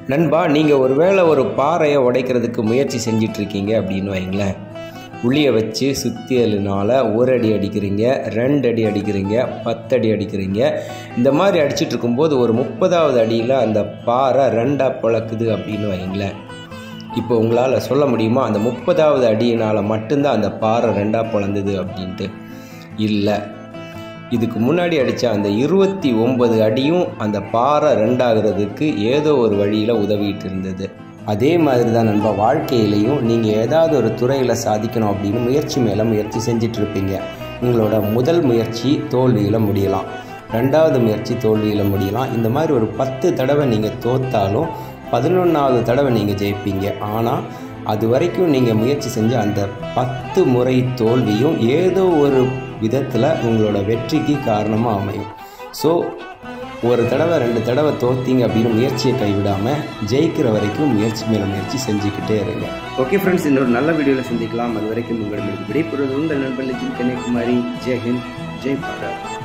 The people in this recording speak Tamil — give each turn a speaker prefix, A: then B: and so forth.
A: நண்பா நீங்கள் ஒருவேளை ஒரு பாறையை உடைக்கிறதுக்கு முயற்சி செஞ்சிட்ருக்கீங்க அப்படின்னு வைங்களேன் உளியை வச்சு சுத்தியலினால ஒரு அடி அடிக்கிறீங்க ரெண்டு அடி அடிக்கிறீங்க பத்து அடி அடிக்கிறீங்க இந்த மாதிரி அடிச்சிட்டு இருக்கும்போது ஒரு முப்பதாவது அடியில் அந்த பாறை ரெண்டாக பிளக்குது அப்படின்னு வைங்களேன் இப்போ உங்களால் சொல்ல முடியுமா அந்த முப்பதாவது அடியினால் மட்டும்தான் அந்த பாறை ரெண்டாக பிளந்தது அப்படின்ட்டு இல்லை இதுக்கு முன்னாடி அடித்த அந்த இருபத்தி ஒன்பது அடியும் அந்த பாறை ரெண்டாகிறதுக்கு ஏதோ ஒரு வழியில் உதவிட்டு இருந்தது அதே மாதிரி தான் நண்பா வாழ்க்கையிலையும் நீங்கள் ஏதாவது ஒரு துறையில் சாதிக்கணும் அப்படின்னு முயற்சி மேலே முயற்சி செஞ்சிட்ருப்பீங்க உங்களோட முதல் முயற்சி தோல்வியில் முடியலாம் ரெண்டாவது முயற்சி தோல்வியில் முடியலாம் இந்த மாதிரி ஒரு பத்து தடவை நீங்கள் தோத்தாலும் பதினொன்றாவது தடவை நீங்கள் ஜெயிப்பீங்க ஆனால் அது வரைக்கும் நீங்கள் முயற்சி செஞ்ச அந்த பத்து முறை தோல்வியும் ஏதோ ஒரு விதத்தில் உங்களோட வெற்றிக்கு காரணமாக அமையும் ஸோ ஒரு தடவை ரெண்டு தடவை தோத்தீங்க அப்படின்னு முயற்சியை கைவிடாமல் ஜெயிக்கிற வரைக்கும் முயற்சி மேலே முயற்சி செஞ்சுக்கிட்டே இருங்க
B: ஓகே ஃப்ரெண்ட்ஸ் இன்னொரு நல்ல வீடியோவில் சந்திக்கலாம் அது வரைக்கும் உங்களிடம் விடைபெறுவது உங்கள் நண்பன் லெஜின் கன்னியாகுமரி ஜெய் ஹிந்த் ஜெய் பாரத்